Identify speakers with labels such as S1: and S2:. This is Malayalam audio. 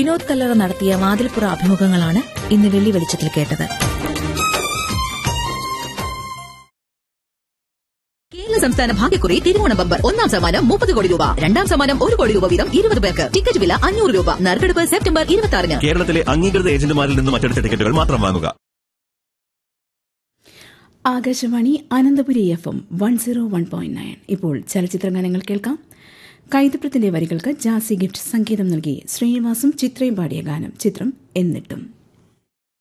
S1: വിനോദ് കല്ലറ നടത്തിയ വാതിൽപ്പുറ അഭിമുഖങ്ങളാണ് ഇന്ന് വെള്ളി വെളിച്ചത്തിൽ കേട്ടത്
S2: കേരള സംസ്ഥാന ഭാഗ്യക്കുറി തിരുവോണ ബമ്പർ ഒന്നാം സമ്മാനം മുപ്പത് കോടി രൂപ രണ്ടാം സമ്മാനം ഒരു കോടി രൂപ വീതം ഇരുപത് പേർക്ക് ടിക്കറ്റ് വില അഞ്ഞൂറ് രൂപ നറുക്കെടുപ്പ് സെപ്റ്റംബർ ഇരുപത്തി ആറിന്
S3: കേരളത്തിലെ അംഗീകൃത ഏജന്റുമാരിൽ നിന്നും മറ്റെടുത്ത ടിക്കറ്റുകൾ മാത്രം വാങ്ങുക
S4: Akashvani Ananthapuri F M one zero one point nine ഇപ്പോൾ ചലച്ചിത്ര ഗാനങ്ങൾ കേൾക്കാം കൈതപ്രത്തിന്റെ വരികൾക്ക് ജാസി ഗിഫ്റ്റ് സംഗീതം നൽകി ശ്രീനിവാസും ചിത്രയും പാടിയ ഗാനം ചിത്രം എന്നിട്ടും